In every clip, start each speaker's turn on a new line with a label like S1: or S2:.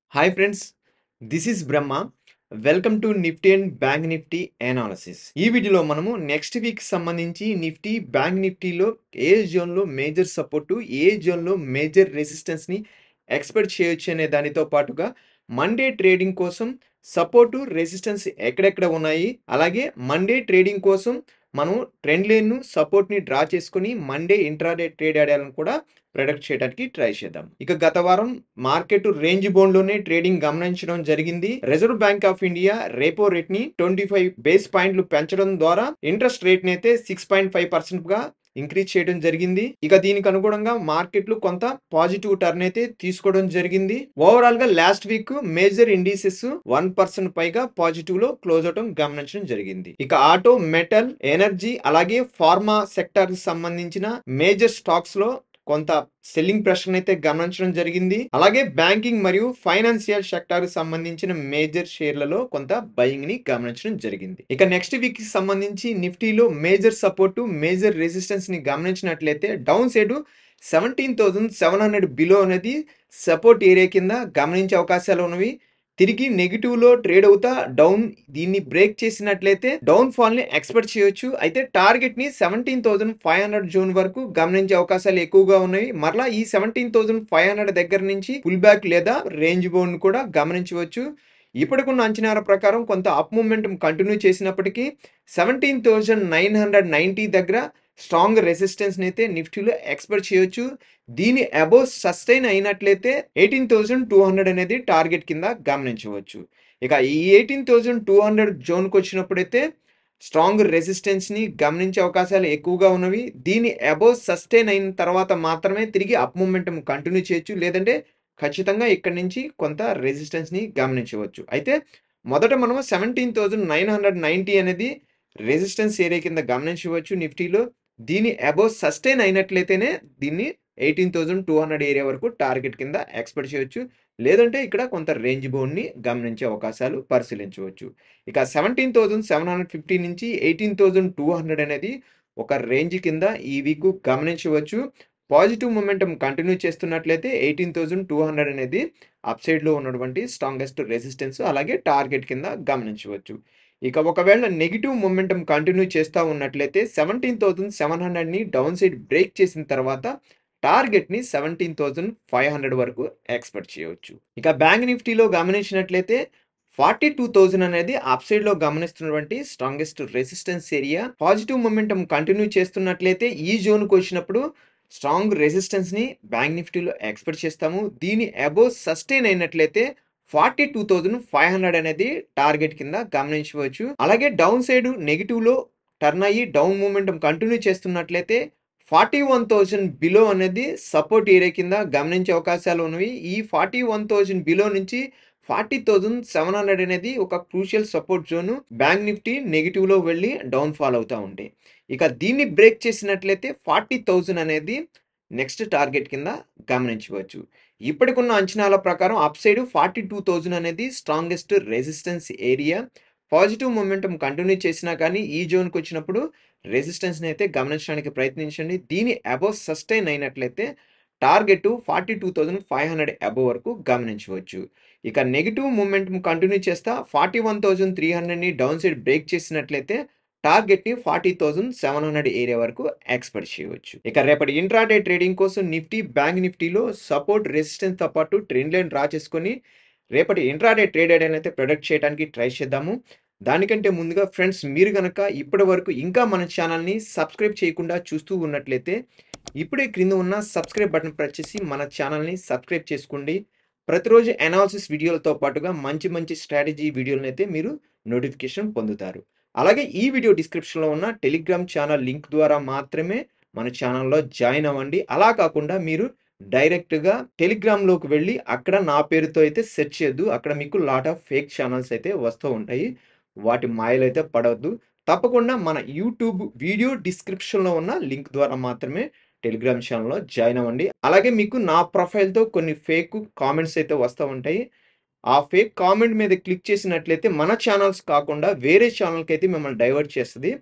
S1: Hi friends this is Brahma welcome to Nifty and bank Nifty analysis ఈ వీడియోలో మనము next week సంబంధించి Nifty bank నిఫ్టీలో ఏ జోన్లో మేజర్ సపోర్టు ఏ జోన్లో మేజర్ రెసిస్టెన్స్ని ఎక్స్పెక్ట్ చేయొచ్చు అనే దానితో పాటుగా మండే ట్రేడింగ్ కోసం సపోర్టు రెసిస్టెన్స్ ఎక్కడెక్కడ ఉన్నాయి అలాగే మండే ట్రేడింగ్ కోసం మనం ట్రెండ్ లైన్ను సపోర్ట్ని డ్రా చేసుకుని మండే ఇంట్రాడే ట్రేడ్ ఆడాలని కూడా ప్రొడక్ట్ చేయడానికి ట్రై చేద్దాం ఇక గత వారం మార్కెట్ రేంజ్ బోన్ లోనే ట్రేడింగ్ గమనించడం జరిగింది Reserve Bank of India repo rate ని ట్వంటీ ఫైవ్ బేస్ పాయింట్లు పెంచడం ద్వారా ఇంట్రెస్ట్ రేట్ ని అయితే సిక్స్ పాయింట్ ఫైవ్ పర్సెంట్ గా ఇంక్రీజ్ చేయడం జరిగింది ఇక దీనికి అనుగుణంగా మార్కెట్లు కొంత పాజిటివ్ టర్న్ అయితే తీసుకోవడం జరిగింది ఓవరాల్ గా last week major indices one percent పైగా పాజిటివ్ లో క్లోజ్ అవడం గమనించడం జరిగింది ఇక ఆటో మెటల్ ఎనర్జీ అలాగే ఫార్మా సెక్టర్ కి సంబంధించిన మేజర్ స్టాక్స్ లో కొంత సెల్లింగ్ ప్రెషర్ అయితే గమనించడం జరిగింది అలాగే బ్యాంకింగ్ మరియు ఫైనాన్షియల్ సెక్టార్ సంబంధించిన మేజర్ షేర్లలో కొంత బయింగ్ ని గమనించడం జరిగింది ఇక నెక్స్ట్ వీక్ కి సంబంధించి నిఫ్టీలో మేజర్ సపోర్టు మేజర్ రెసిస్టెన్స్ ని గమనించినట్లయితే down side seventeen thousand seven hundred below అనేది సపోర్ట్ ఏరియా కింద గమనించే అవకాశాలు ఉన్నవి తిరిగి నెగిటివ్ లో ట్రేడ్ అవుతా డౌన్ దీన్ని బ్రేక్ చేసినట్లయితే డౌన్ ఫాల్ ని ఎక్స్పెక్ట్ చేయొచ్చు అయితే టార్గెట్ ని seventeen thousand five hundred zone వరకు గమనించే అవకాశాలు ఎక్కువగా ఉన్నాయి మరలా ఈ సెవెంటీన్ థౌసండ్ ఫైవ్ హండ్రెడ్ దగ్గర నుంచి పుల్ బ్యాక్ లేదా రేంజ్ బోన్ కూడా గమనించవచ్చు ఇప్పటికున్న అంచనాల ప్రకారం కొంత అప్ మూమెంటం కంటిన్యూ చేసినప్పటికీ seventeen thousand nine hundred ninety దగ్గర స్ట్రాంగ్ రెసిస్టెన్స్ అయితే నిఫ్టీలో ఎక్స్పెక్ట్ చేయొచ్చు దీని అబోవ్ సస్టైన్ అయినట్లయితే ఎయిటీన్ థౌసండ్ టూ హండ్రెడ్ అనేది టార్గెట్ కింద గమనించవచ్చు ఇక ఈ ఎయిటీన్ థౌసండ్ టూ హండ్రెడ్ జోన్కి వచ్చినప్పుడైతే స్ట్రాంగ్ రెసిస్టెన్స్ని గమనించే అవకాశాలు ఎక్కువగా ఉన్నవి దీని అబోవ్ సస్టైన్ అయిన తర్వాత మాత్రమే తిరిగి అప్ మూమెంటం కంటిన్యూ చేయొచ్చు లేదంటే ఖచ్చితంగా ఇక్కడి నుంచి కొంత రెసిస్టెన్స్ని గమనించవచ్చు అయితే మొదట మనం seventeen thousand nine hundred ninety అనేది రెసిస్టెన్స్ ఏరియా కింద గమనించవచ్చు నిఫ్టీలో దీని అబోవ్ సస్టైన్ అయినట్లయితేనే దీన్ని eighteen thousand two hundred area వరకు టార్గెట్ కింద ఎక్స్పెక్ట్ చేయొచ్చు లేదంటే ఇక్కడ కొంత రేంజ్ బోన్ని గమనించే అవకాశాలు పరిశీలించవచ్చు ఇక seventeen thousand seven hundred fifty నుంచి ఎయిటీన్ థౌసండ్ టూ హండ్రెడ్ అనేది ఒక రేంజ్ కింద ఈ వీక్ గమనించవచ్చు పాజిటివ్ మొమెంటం కంటిన్యూ చేస్తున్నట్లయితే ఎయిటీన్ థౌసండ్ టూ హండ్రెడ్ అనేది అప్ సైడ్లో ఉన్నటువంటి స్ట్రాంగెస్ట్ రెసిస్టెన్స్ అలాగే టార్గెట్ కింద గమనించవచ్చు ఇక ఒకవేళ నెగిటివ్ మొమెంటం కంటిన్యూ చేస్తూ ఉన్నట్లయితే సెవెంటీన్ థౌసండ్ సెవెన్ హండ్రెడ్ని డౌన్ సైడ్ బ్రేక్ చేసిన తర్వాత టార్గెట్ని సెవెంటీన్ థౌసండ్ ఫైవ్ హండ్రెడ్ వరకు ఎక్స్పెక్ట్ చేయవచ్చు ఇక బ్యాంక్ నిఫ్టీలో గమనించినట్లయితే ఫార్టీ టూ థౌజండ్ అనేది అప్ సైడ్ లో గమనిస్తున్నటువంటి strongest resistance area positive momentum continue చేస్తున్నట్లయితే ఈ జోన్కి వచ్చినప్పుడు స్ట్రాంగ్ రెసిస్టెన్స్ ని బ్యాంక్ నిఫ్టీలో ఎక్స్పెక్ట్ చేస్తాము దీని అబోవ్ సస్టైన్ అయినట్లయితే forty two thousand five hundred అనేది టార్గెట్ కింద గమనించవచ్చు అలాగే డౌన్ సైడ్ నెగిటివ్ లో టర్న్ అయ్యి డౌన్ మూమెంటం కంటిన్యూ చేస్తున్నట్లయితే ఫార్టీ వన్ థౌజండ్ బిలో అనేది సపోర్ట్ ఏరియా కింద గమనించే అవకాశాలు ఉన్నవి ఈ ఫార్టీ వన్ థౌజండ్ బిలో నుంచి ఫార్టీ థౌజండ్ సెవెన్ హండ్రెడ్ అనేది ఒక crucial support zone bank Nifty negative లో వెళ్ళి డౌన్ ఫాల్ అవుతూ ఉంటాయి ఇక దీన్ని బ్రేక్ చేసినట్లయితే ఫార్టీ థౌజండ్ అనేది నెక్స్ట్ టార్గెట్ కింద గమనించవచ్చు ఇప్పటికున్న అంచనాల ప్రకారం up side forty two thousand అనేది strongest resistance area positive momentum continue చేసినా కానీ ఈ జోన్కి వచ్చినప్పుడు రెసిస్టెన్స్ని అయితే గమనించడానికి ప్రయత్నించండి దీని అబోవ్ సస్టైన్ అయినట్లయితే target forty two thousand five hundred above వరకు గమనించవచ్చు ఇక నెగిటివ్ మూమెంటం కంటిన్యూ చేస్తా ఫార్టీ వన్ థౌజండ్ త్రీ హండ్రెడ్ని డౌన్ సైడ్ బ్రేక్ చేసినట్లయితే టార్గెట్ని forty thousand seven hundred area వరకు ఎక్స్పెక్ట్ చేయవచ్చు ఇక రేపటి ఇంట్రాడే ట్రేడింగ్ కోసం నిఫ్టీ బ్యాంక్ నిఫ్టీలో సపోర్ట్ రెసిస్టెన్స్తో పాటు ట్రెండ్ లైన్ డ్రా చేసుకొని రేపటి ఇంట్రాడే ట్రేడ్ అయితే ప్రొడక్ట్ చేయడానికి ట్రై చేద్దాము దానికంటే ముందుగా ఫ్రెండ్స్ మీరు కనుక ఇప్పటి వరకు ఇంకా మన ఛానల్ని సబ్స్క్రైబ్ చేయకుండా చూస్తూ ఉన్నట్లయితే ఇప్పుడే క్రింద ఉన్న సబ్స్క్రైబ్ బటన్ ప్రెస్ చేసి మన ఛానల్ని సబ్స్క్రైబ్ చేసుకోండి ప్రతిరోజు అనాలిసిస్ వీడియోలతో పాటుగా మంచి మంచి స్ట్రాటజీ వీడియోలను అయితే మీరు నోటిఫికేషన్ పొందుతారు అలాగే ఈ వీడియో డిస్క్రిప్షన్లో ఉన్న టెలిగ్రామ్ ఛానల్ లింక్ ద్వారా మాత్రమే మన ఛానల్లో జాయిన్ అవ్వండి అలా కాకుండా మీరు డైరెక్ట్గా టెలిగ్రామ్లోకి వెళ్ళి అక్కడ నా పేరుతో అయితే సెర్చ్ చేయొద్దు అక్కడ మీకు లాట్ ఆఫ్ ఫేక్ ఛానల్స్ అయితే వస్తూ ఉంటాయి వాటి మాయలు అయితే పడవద్దు తప్పకుండా మన యూట్యూబ్ వీడియో డిస్క్రిప్షన్లో ఉన్న లింక్ ద్వారా మాత్రమే టెలిగ్రామ్ ఛానల్లో జాయిన్ అవ్వండి అలాగే మీకు నా ప్రొఫైల్తో కొన్ని ఫేక్ కామెంట్స్ అయితే వస్తూ ఉంటాయి ఆ ఫేక్ కామెంట్ మీద క్లిక్ చేసినట్లయితే మన ఛానల్స్ కాకుండా వేరే ఛానల్కి అయితే మిమ్మల్ని డైవర్ట్ చేస్తుంది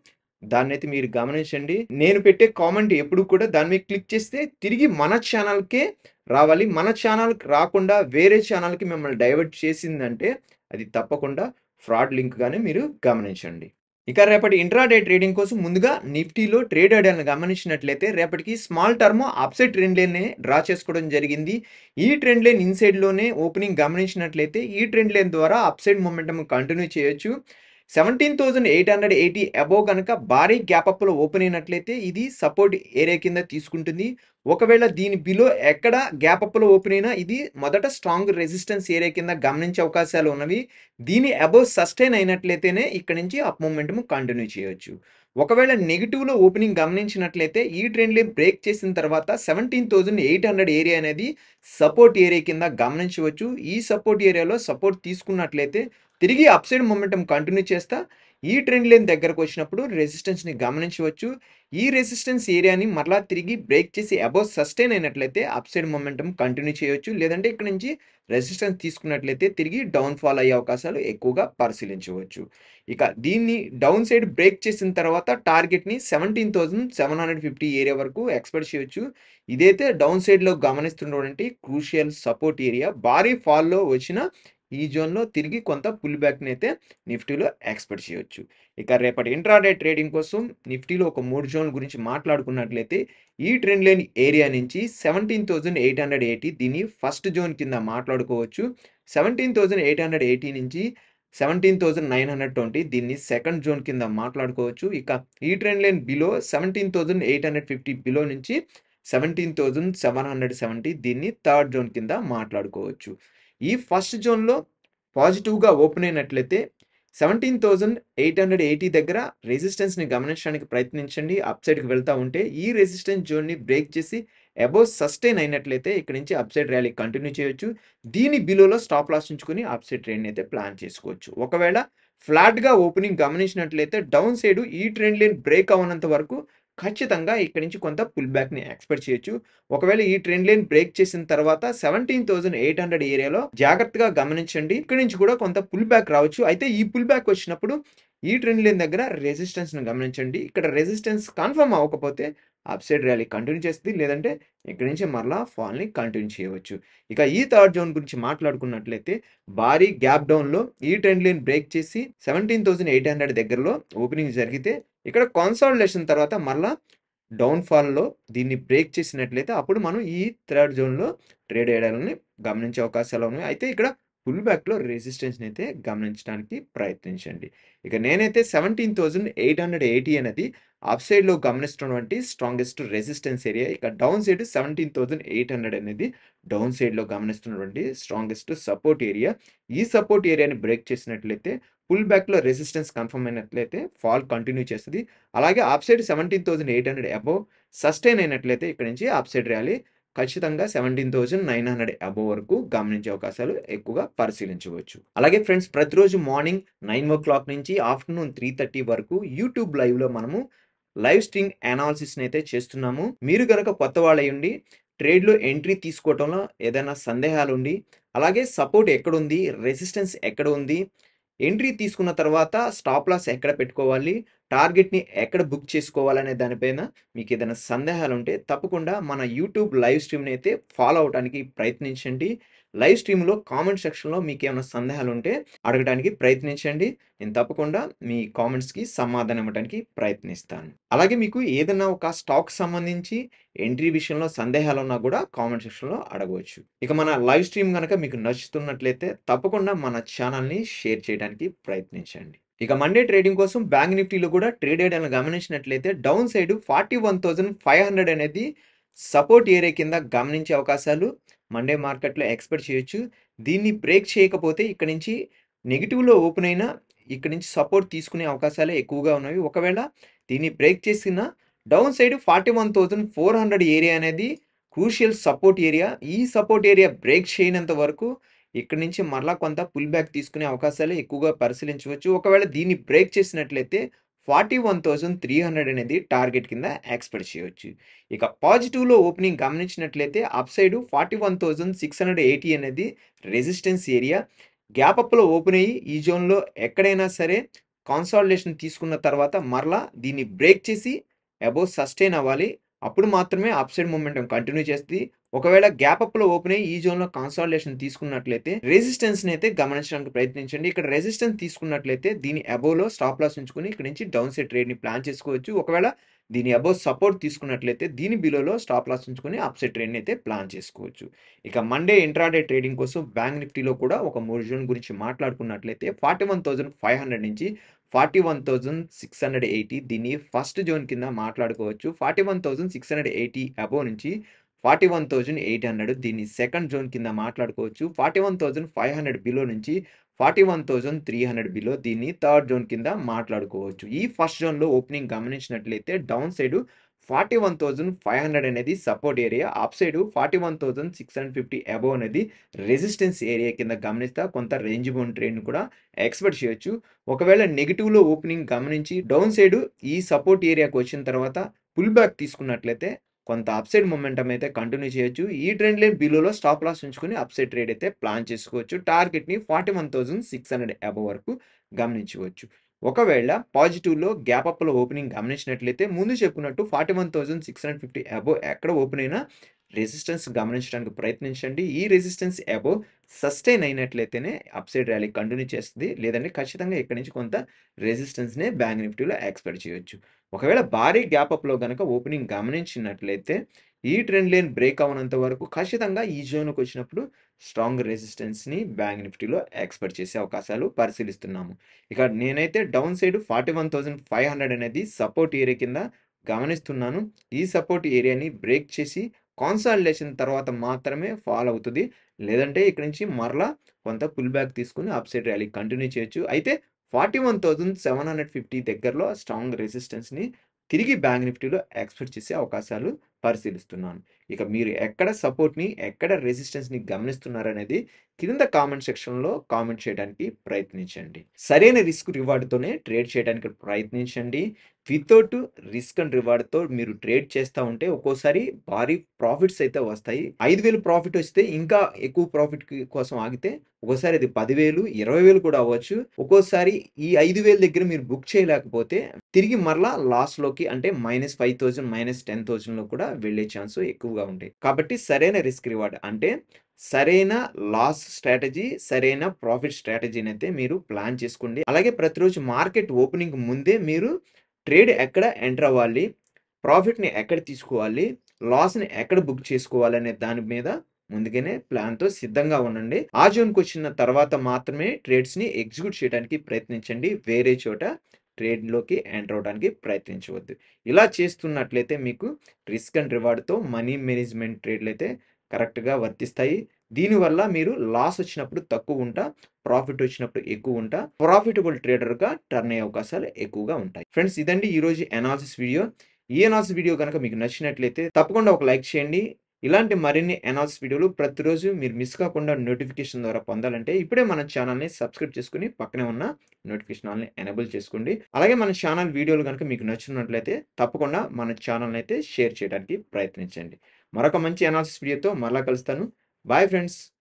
S1: దాన్నైతే మీరు గమనించండి. నేను పెట్టే కామెంట్ ఎప్పుడు కూడా దాని మీద క్లిక్ చేస్తే తిరిగి మన ఛానల్‌కే రావాలి. మన ఛానల్‌కి రాకుండా వేరే ఛానల్‌కి మిమ్మల్ని డైవర్ట్ చేసిందంటే అది తప్పకుండా ఫ్రాడ్ లింక్‌గానే మీరు గమనించండి. ఇక రేపటి ఇంట్రాడే ట్రేడింగ్ కోసం ముందుగా నిఫ్టీలో ట్రేడ్ ఐడియాలను గమనించినట్లయితే రేపటికి స్మాల్ టర్మ్ అప్‌సైడ్ ట్రెండ్ లైన్‌ని డ్రా చేసుకోవడం జరిగింది. ఈ ట్రెండ్ లైన్ ఇన్‌సైడ్‌లోనే ఓపెనింగ్ గమనించినట్లయితే ఈ ట్రెండ్ లైన్ ద్వారా అప్‌సైడ్ మొమెంటమ్ కంటిన్యూ చేయొచ్చు. 17,880 అబోవ్ గనక భారీ గ్యాప్ అప్‌లో ఓపెన్ అయినట్లయితే ఇది సపోర్ట్ ఏరియా కింద తీసుకుంటుంది. ఒకవేళ దీని బిలో ఎక్కడ గ్యాప్ అప్‌లో ఓపెన్ అయినా ఇది మొదట స్ట్రాంగ్ రెసిస్టెన్స్ ఏరియా కింద గమనించే అవకాశాలు ఉన్నవి. దీని అబోవ్ సస్టైన్ అయినట్లయితేనే ఇక్కడి నుంచి అప్ మొమెంటమ్ కంటిన్యూ చేయొచ్చు. ఒకవేళ నెగెటివ్‌లో ఓపెనింగ్ గమనించినట్లయితే ఈ ట్రెండ్ లైన్ బ్రేక్ చేసిన తర్వాత 17,800 ఏరియా అనేది సపోర్ట్ ఏరియా కింద గమనించవచ్చు. ఈ సపోర్ట్ ఏరియాలో సపోర్ట్ తీసుకున్నట్లయితే తిరిగి అప్‌సైడ్ మొమెంటమ్ కంటిన్యూ చేస్తా ఈ ట్రెండ్ లైన్ దగ్గరకు వచ్చినప్పుడు రెసిస్టెన్స్‌ని గమనించవచ్చు. ఈ రెసిస్టెన్స్ ఏరియాని మరలా తిరిగి బ్రేక్ చేసి అబోవ్ సస్టైన్ అయినట్లయితే అప్‌సైడ్ మొమెంటమ్ కంటిన్యూ చేయొచ్చు. లేదంటే ఇక్కడి నుంచి రెసిస్టెన్స్ తీసుకున్నట్లయితే తిరిగి డౌన్ ఫాల్ అయ్యే అవకాశాలు ఎక్కువగా పరిశీలించవచ్చు. ఇక దీన్ని డౌన్ సైడ్ బ్రేక్ చేసిన తర్వాత టార్గెట్‌ని 17,750 ఏరియా వరకు ఎక్స్‌పెక్ట్ చేయొచ్చు. ఇదైతే డౌన్ సైడ్‌లో గమనిస్తున్నటువంటి క్రూషియల్ సపోర్ట్ ఏరియా. భారీ ఫాల్‌లో వచ్చిన ఈ జోన్‌లో తిరిగి కొంత పుల్ బ్యాక్‌ని అయితే నిఫ్టీలో ఎక్స్‌పెక్ట్ చేయొచ్చు. ఇక రేపటి ఇంట్రాడే ట్రేడింగ్ కోసం నిఫ్టీలో ఒక 3 జోన్‌ల గురించి మాట్లాడుకున్నట్లయితే ఈ ట్రెండ్ లైన్ ఏరియా నుంచి 17,880 దీన్ని ఫస్ట్ జోన్ కింద మాట్లాడుకోవచ్చు. 17,880 నుంచి 17,920 దీన్ని సెకండ్ జోన్ కింద మాట్లాడుకోవచ్చు. ఇక ఈ ట్రెండ్ లైన్ బిలో 17,850 బిలో నుంచి 17,770 దీన్ని థర్డ్ జోన్ కింద మాట్లాడుకోవచ్చు. ఈ ఫస్ట్ జోన్‌లో పాజిటివ్‌గా ఓపెన్ అయినట్లయితే 17,880 దగ్గర రెసిస్టెన్స్‌ని గమనించడానికి ప్రయత్నించండి. అప్‌సైడ్‌కి వెళ్తా ఉంటే ఈ రెసిస్టెన్స్ జోన్‌ని బ్రేక్ చేసి అబోవ్ సస్టైన్ అయినట్లయితే ఇక్కడి నుంచి అప్‌సైడ్ ర్యాలీ కంటిన్యూ చేయొచ్చు. దీని బిలోలో స్టాప్ లాస్ ఉంచుకొని అప్‌సైడ్ ట్రేడ్‌ని అయితే ప్లాన్ చేసుకోవచ్చు. ఒకవేళ ఫ్లాట్‌గా ఓపెనింగ్ గమనించినట్లయితే డౌన్ సైడ్ ఈ ట్రెండ్ లైన్ బ్రేక్ అవ్వనంత వరకు ఖచ్చితంగా ఇక్కడి నుంచి కొంత పుల్ బ్యాక్‌ని ఎక్స్‌పెక్ట్ చేయొచ్చు. ఒకవేళ ఈ ట్రెండ్ లైన్ బ్రేక్ చేసిన తర్వాత 17,800 ఏరియాలో జాగ్రత్తగా గమనించండి. ఇక్కడి నుంచి కూడా కొంత పుల్ బ్యాక్ రావచ్చు. అయితే ఈ పుల్ బ్యాక్ వచ్చినప్పుడు ఈ ట్రెండ్ లైన్ దగ్గర రెసిస్టెన్స్‌ని గమనించండి. ఇక్కడ రెసిస్టెన్స్ కన్ఫర్మ్ అవ్వకపోతే అప్‌సైడ్ ర్యాలీ కంటిన్యూ చేస్తది. లేదంటే ఇక్కడి నుంచి మరలా ఫాల్‌ని కంటిన్యూ చేయవచ్చు. ఇక ఈ థర్డ్ జోన్ గురించి మాట్లాడుకున్నట్లయితే భారీ గ్యాప్ డౌన్‌లో ఈ ట్రెండ్ లైన్ బ్రేక్ చేసి 17,800 దగ్గరలో ఓపెనింగ్ జరిగితే ఇక్కడ కన్సాలిడేషన్ తర్వాత మరలా డౌన్ ఫాల్‌లో దీన్ని బ్రేక్ చేసినట్లయితే అప్పుడు మనం ఈ థర్డ్ జోన్‌లో ట్రేడ్ ఏరియాలని గమనించే అవకాశాలు ఉన్నాయి. అయితే ఇక్కడ పుల్ బ్యాక్‌లో రెసిస్టెన్స్‌ని అయితే గమనించడానికి ప్రయత్నించండి. ఇక నేనైతే 17,880 అనేది అప్‌సైడ్‌లో గమనిస్తున్నటువంటి స్ట్రాంగెస్ట్ రెసిస్టెన్స్ ఏరియా. ఇక డౌన్ సైడ్ 17,800 అనేది డౌన్ సైడ్‌లో గమనిస్తున్నటువంటి స్ట్రాంగెస్ట్ సపోర్ట్ ఏరియా. ఈ సపోర్ట్ ఏరియాని బ్రేక్ చేసినట్లయితే పుల్ బ్యాక్‌లో రెసిస్టెన్స్ కన్ఫర్మ్ అయినట్లయితే ఫాల్ కంటిన్యూ చేస్తది. అలాగే అప్‌సైడ్ 17,800 అబోవ్ సస్టైన్ అయినట్లయితే ఇక్కడి నుంచి అప్‌సైడ్ ర్యాలీ ఖచ్చితంగా 17,900 అబోవ్ వరకు గమనించే అవకాశాలు ఎక్కువగా పరిశీలించవచ్చు. అలాగే ఫ్రెండ్స్ ప్రతిరోజు మార్నింగ్ 9:00 నుంచి ఆఫ్టర్‌నూన్ 3:30 వరకు యూట్యూబ్ లైవ్‌లో మనము లైవ్ స్ట్రీమ్ అనాలిసిస్‌ని అయితే చేస్తున్నాము. మీరు గనక కొత్త వాళ్ళయ్యుండి ట్రేడ్‌లో ఎంట్రీ తీసుకోవటంలో ఏదైనా సందేహాలుండి, అలాగే సపోర్ట్ ఎక్కడుంది? రెసిస్టెన్స్ ఎక్కడ ఉంది? ఎంట్రీ తీసుకున్న తర్వాత స్టాప్ లాస్ ఎక్కడ పెట్టుకోవాలి? టార్గెట్‌ని ఎక్కడ బుక్ చేసుకోవాలనే దానిపైన మీకేదైనా సందేహాలుంటే తప్పకుండా మన యూట్యూబ్ లైవ్ స్ట్రీమ్‌ని అయితే ఫాలో అవ్వటానికి ప్రయత్నించండి. లైవ్ స్ట్రీమ్‌లో కామెంట్ సెక్షన్‌లో మీకేమైనా సందేహాలుంటే అడగడానికి ప్రయత్నించండి. నేను తప్పకుండా మీ కామెంట్స్‌కి సమాధానం ఇవ్వడానికి ప్రయత్నిస్తాను. అలాగే మీకు ఏదైనా ఒక స్టాక్‌కి సంబంధించి ఎంట్రీ విషయంలో సందేహాలున్నా కూడా కామెంట్ సెక్షన్‌లో అడగవచ్చు. ఇక మన లైవ్ స్ట్రీమ్ గనక మీకు నచ్చుతున్నట్లయితే తప్పకుండా మన ఛానల్‌ని షేర్ చేయడానికి ప్రయత్నించండి. ఇక మండే ట్రేడింగ్ కోసం బ్యాంక్ నిఫ్టీలో కూడా ట్రేడ్ ఏరియాలను గమనించినట్లయితే డౌన్ సైడ్ 41,500 అనేది సపోర్ట్ ఏరియా కింద గమనించే అవకాశాలు మండే మార్కెట్‌లో ఎక్స్‌పెక్ట్ చేయొచ్చు. దీన్ని బ్రేక్ చేయకపోతే ఇక్కడి నుంచి నెగెటివ్‌లో ఓపెన్ అయినా ఇక్కడి నుంచి సపోర్ట్ తీసుకునే అవకాశాలే ఎక్కువగా ఉన్నవి. ఒకవేళ దీన్ని బ్రేక్ చేసిన డౌన్ సైడ్ 41,400 ఏరియా అనేది క్రూషియల్ సపోర్ట్ ఏరియా. ఈ సపోర్ట్ ఏరియా బ్రేక్ చేయనంత వరకు ఇక్కడి నుంచి మరలా కొంత పుల్ బ్యాక్ తీసుకునే అవకాశాలే ఎక్కువగా పరిశీలించవచ్చు. ఒకవేళ దీన్ని బ్రేక్ చేసినట్లయితే 41,300 అనేది టార్గెట్ కింద ఎక్స్‌పెక్ట్ చేయొచ్చు. ఇక పాజిటివ్‌లో ఓపెనింగ్ గమనించినట్లయితే అప్ సైడ్ 41,680 అనేది రెసిస్టెన్స్ ఏరియా. గ్యాప్ అప్‌లో ఓపెన్ అయ్యి ఈ జోన్‌లో ఎక్కడైనా సరే కాన్సాలిడేషన్ తీసుకున్న తర్వాత మరలా దీన్ని బ్రేక్ చేసి అబోవ్ సస్టైన్ అవ్వాలి. అప్పుడు మాత్రమే అప్‌సైడ్ మొమెంటం కంటిన్యూ చేస్తది. ఒకవేళ గ్యాప్ అప్‌లో ఓపెన్ అయ్యి ఈ జోన్‌లో కాన్సాలిడేషన్ తీసుకున్నట్లయితే రెసిస్టెన్స్‌ని అయితే గమనించడానికి ప్రయత్నించండి. ఇక్కడ రెసిస్టెన్స్ తీసుకున్నట్లయితే దీని అబోవ్‌లో స్టాప్ లాస్ ఉంచుకొని ఇక్కడి నుంచి డౌన్ సైడ్ ట్రేడ్‌ని ప్లాన్ చేసుకోవచ్చు. ఒకవేళ దీని అబోవ్ సపోర్ట్ తీసుకున్నట్లయితే దీని బిలోలో స్టాప్ లాస్ ఉంచుకొని అప్‌సైడ్ ట్రేడ్‌ని అయితే ప్లాన్ చేసుకోవచ్చు. ఇక మండే ఇంట్రాడే ట్రేడింగ్ కోసం బ్యాంక్ నిఫ్టీలో కూడా ఒక 3 జోన్ గురించి మాట్లాడుకున్నట్లయితే 41,500 నుంచి 41,680 దీన్ని ఫస్ట్ జోన్ కింద మాట్లాడుకోవచ్చు. 41,680 అబోవ్ నుంచి 41,800 దీన్ని సెకండ్ జోన్ కింద మాట్లాడుకోవచ్చు. 41,500 బిలో నుంచి 41,300 బిలో దీన్ని థర్డ్ జోన్ కింద మాట్లాడుకోవచ్చు. ఈ ఫస్ట్ జోన్‌లో ఓపెనింగ్ గమనించినట్లయితే డౌన్ సైడ్ 41,500 అనేది సపోర్ట్ ఏరియా. అప్ సైడ్ 41,650 అబోవ్ అనేది రెసిస్టెన్స్ ఏరియా కింద గమనిస్తా కొంత రేంజ్ బౌండ్ ట్రేడ్‌ని కూడా ఎక్స్‌పెక్ట్ చేయొచ్చు. ఒకవేళ నెగెటివ్‌లో ఓపెనింగ్ గమనించి డౌన్ సైడ్ ఈ సపోర్ట్ ఏరియాకి వచ్చిన తర్వాత పుల్ బ్యాక్ తీసుకున్నట్లయితే కొంత అప్‌సైడ్ మొమెంటం అయితే కంటిన్యూ చేయొచ్చు. ఈ ట్రెండ్ లైన్ బిలోలో స్టాప్ లాస్ ఉంచుకొని అప్‌సైడ్ ట్రేడ్ అయితే ప్లాన్ చేసుకోవచ్చు. టార్గెట్‌ని 41,600 అబోవ్ వరకు గమనించవచ్చు. ఒకవేళ పాజిటివ్‌లో గ్యాప్ అప్‌లో ఓపెనింగ్ గమనించినట్లయితే ముందు చెప్పుకున్నట్టు 41,650 అబోవ్ ఎక్కడ ఓపెన్ అయినా రెసిస్టెన్స్ గమనించడానికి ప్రయత్నించండి. ఈ రెసిస్టెన్స్ అబోవ్ సస్టైన్ అయినట్లయితేనే అప్‌సైడ్ ర్యాలీ కంటిన్యూ చేస్తది. లేదంటే ఖచ్చితంగా ఇక్కడి నుంచి కొంత రెసిస్టెన్స్‌నే బ్యాంక్ నిఫ్టీలో ఎక్స్‌పెక్ట్ చేయొచ్చు. ఒకవేళ భారీ గ్యాప్ అప్‌లో గనక ఓపెనింగ్ గమనించినట్లయితే ఈ ట్రెండ్ లైన్ బ్రేక్ అవ్వనంత వరకు ఖచ్చితంగా ఈ జోన్‌కి వచ్చినప్పుడు స్ట్రాంగ్ రెసిస్టెన్స్‌ని బ్యాంక్ నిఫ్టీలో ఎక్స్‌పెక్ట్ చేసే అవకాశాలు పరిశీలిస్తున్నాము. ఇక నేనైతే డౌన్ సైడ్ 41,500 అనేది సపోర్ట్ ఏరియా కింద గమనిస్తున్నాను. ఈ సపోర్ట్ ఏరియాని బ్రేక్ చేసి కాన్సాలిడేషన్ తర్వాత మాత్రమే ఫాల్ అవుతది. లేదంటే ఇక్కడి నుంచి మరలా కొంత పుల్ బ్యాక్ తీసుకొని అప్‌సైడ్ ర్యాలీ కంటిన్యూ చేయొచ్చు. అయితే 41,750 దగ్గరలో స్ట్రాంగ్ రెసిస్టెన్స్‌ని తిరిగి బ్యాంక్ నిఫ్టీలో ఎక్స్‌పెక్ట్ చేసే అవకాశాలు పరిశీలిస్తున్నాను. ఇక మీరు ఎక్కడ సపోర్ట్‌ని, ఎక్కడ రెసిస్టెన్స్‌ని గమనిస్తున్నారనేది కింద కామెంట్ సెక్షన్‌లో కామెంట్ చేయడానికి ప్రయత్నించండి. సరైన రిస్క్ రివార్డ్‌తోనే ట్రేడ్ చేయడానికి ప్రయత్నించండి. వితౌట్ రిస్క్ అండ్ రివార్డ్‌తో మీరు ట్రేడ్ చేస్తా ఉంటే ఒక్కోసారి భారీ ప్రాఫిట్స్ అయితే వస్తాయి. 5,000 ప్రాఫిట్ వస్తే ఇంకా ఎక్కువ ప్రాఫిట్ కోసం ఆగితే ఒక్కోసారి అది 10,000, 20,000 కూడా అవ్వచ్చు. ఒక్కోసారి ఈ 5,000 దగ్గర మీరు బుక్ చేయలేకపోతే తిరిగి మరలా లాస్‌లోకి అంటే -5,000, -10,000లో కూడా వెళ్ళే ఛాన్స్ ఎక్కువగా ఉంటాయి. కాబట్టి సరైన రిస్క్ రివార్డ్ అంటే సరైన లాస్ స్ట్రాటజీ, సరైన ప్రాఫిట్ స్ట్రాటజీనైతే మీరు ప్లాన్ చేసుకోండి. అలాగే ప్రతిరోజు మార్కెట్ ఓపెనింగ్ ముందే మీరు ట్రేడ్ ఎక్కడ ఎంటర్ అవ్వాలి, ప్రాఫిట్‌ని ఎక్కడ తీసుకోవాలి, లాస్‌ని ఎక్కడ బుక్ చేసుకోవాలనే దాని మీద ముందుగానే ప్లాన్‌తో సిద్ధంగా ఉండండి. ఆ జోన్‌కొచ్చిన తర్వాత మాత్రమే ట్రేడ్స్‌ని ఎగ్జిక్యూట్ చేయడానికి ప్రయత్నించండి. వేరే చోట ట్రేడ్‌లోకి ఎంటర్ అవ్వడానికి ప్రయత్నించవద్దు. ఇలా చేస్తున్నట్లయితే మీకు రిస్క్ అండ్ రివార్డ్‌తో మనీ మేనేజ్‌మెంట్ ట్రేడ్‌లయితే కరెక్ట్‌గా వర్తిస్తాయి. దీనివల్ల మీరు లాస్ వచ్చినప్పుడు తక్కువ ఉంటా, ప్రాఫిట్ వచ్చినప్పుడు ఎక్కువ ఉంటా, ప్రాఫిటబుల్ ట్రేడర్‌గా టర్న్ అయ్యే అవకాశాలు ఎక్కువగా ఉంటాయి. ఫ్రెండ్స్ ఇదండి ఈరోజు అనాలిసిస్ వీడియో. ఈ అనాలిసిస్ వీడియో గనక మీకు నచ్చినట్లయితే తప్పకుండా ఒక లైక్ చేయండి. ఇలాంటి మరిన్ని అనాలిసిస్ వీడియోలు ప్రతిరోజు మీరు మిస్ కాకుండా నోటిఫికేషన్ ద్వారా పొందాలంటే ఇప్పుడే మన ఛానల్‌ని సబ్స్క్రైబ్ చేసుకొని పక్కనే ఉన్న నోటిఫికేషన్ ఆల్‌ని ఎనేబుల్ చేసుకోండి. అలాగే మన ఛానల్ వీడియోలు గనక మీకు నచ్చినట్లయితే తప్పకుండా మన ఛానల్‌ని అయితే షేర్ చేయడానికి ప్రయత్నించండి. మరొక మంచి అనాలిసిస్ వీడియోతో మరలా కలుస్తాను. Bye friends.